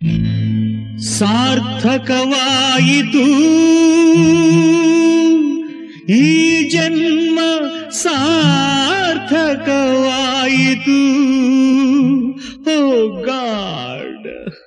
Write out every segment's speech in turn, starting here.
ಸಾರ್ಥಕವಾಯಿತು ಈ ಜನ್ಮ ಸಾರ್ಥಕವಾಯಿತು ಓ ಗಾಡ್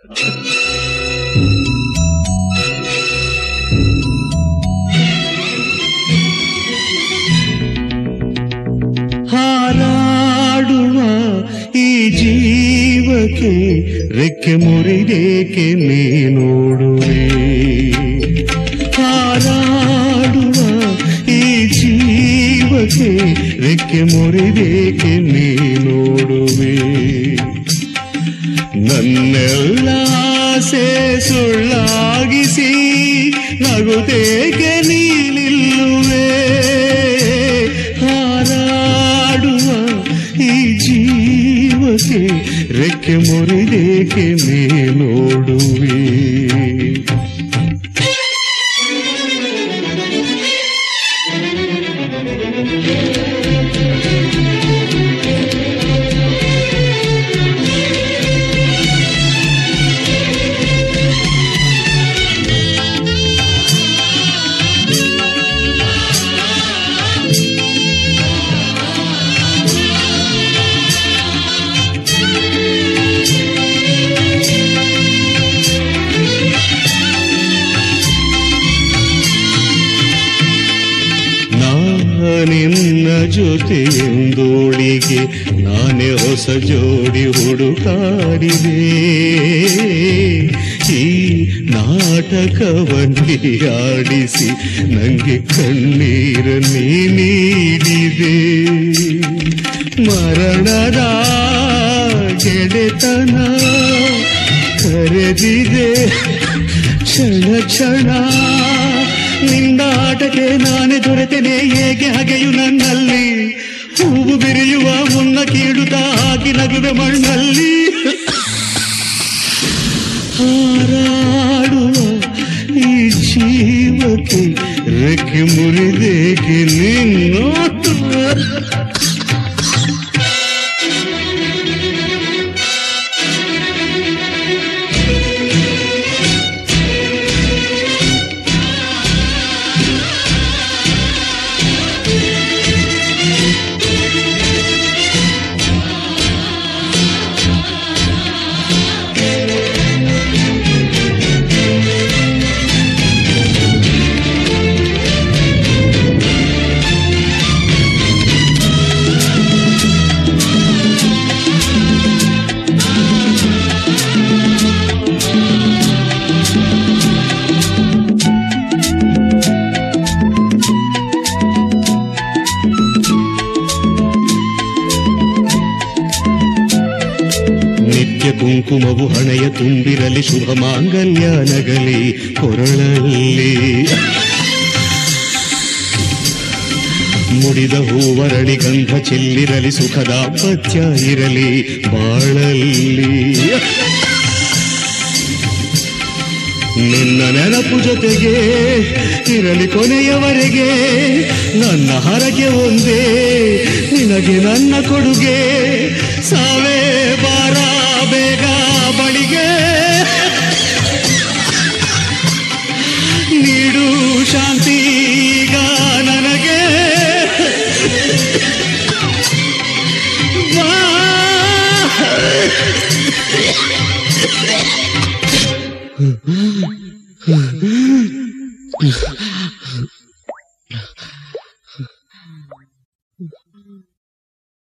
ಹಾರಾಡುವ ಈ ಜೀವಕ್ಕೆ ರೆಕ್ಕೆ ಮುರಿದೇಕೆ ನೀ ನೋಡುವೆ ಹಾರಾಡುವ ಈ ಜೀವಕ್ಕೆ ರೆಕ್ಕೆ ಮುರಿದೇಕೆ ನೀ ನೋಡುವೆ ನನ್ನೆಲ್ಲ ಆಸೆ ಸುಳ್ಳಾಗಿಸಿ ನಗುತ್ತೇಕೆ ನೀ ನಿಲ್ಲುವೆ ಹಾರಾಡುವ ಈ ಜೀವಕ್ಕೆ ರೆಕ್ಕೆ ಮುರಿದೇಕೆ ನೀ ನೋಡುವೆ ನಿನ್ನ ಜೊತೆ ಎಂದೋಳಿಗೆ ನಾನೇ ಹೊಸ ಜೋಡಿ ಹುಡುಕಾಡಿದೆ ಈ ನಾಟಕವನ್ನೇ ಆಡಿಸಿ ನಂಗೆ ಕಣ್ಣೀರ ನೀ ನೀಡಿದೆ ಮರಣದ ಗೆಳೆತನ ಕರೆದಿದೆ ಕ್ಷಣ ಕ್ಷಣ ನಿಂದಾಟಕ್ಕೆ ನಾನೇ ದೊರೆತೇನೆ ಹೇಗೆ ಹಗೆಯು ನನ್ನಲ್ಲಿ ಹೂವು ಬಿರಿಯುವ ಮುನ್ನ ಕೀಡುತ್ತಾ ಹಾಕಿ ನಗುವೆ ಮಣ್ಣಲ್ಲಿ ಹಾರಾಡುವ ಈ ಜೀವಕ್ಕೆ ರೆಕ್ಕೆ ಮುರಿದೇಕೆ ನಿನ್ನೋ ನಿತ್ಯ ಕುಂಕುಮವು ಹಣೆಯ ತುಂಬಿರಲಿ ಶುಭ ಮಾಂಗಲ್ಯ ನಗಲಿ ಕೊರಳಲ್ಲಿ ಮುಡಿದ ಹೂವರಳಿ ಗಂಧ ಚೆಲ್ಲಿರಲಿ ಸುಖ ದಾಂಪತ್ಯ ಇರಲಿ ಬಾಳಲ್ಲಿ ನಿನ್ನ ನೆನಪು ಜೊತೆಗೆ ಇರಲಿ ಕೊನೆಯವರೆಗೆ ನನ್ನ ಹರಕೆ ಒಂದೇ ನಿನಗೆ ನನ್ನ ಕೊಡುಗೆ ಸಾವೇ ಬಾರ ಬೇಗ ಬಳಿಗೆ ನೀಡು ಶಾಂತಿ ಈಗ ನನಗೆ ಬಾ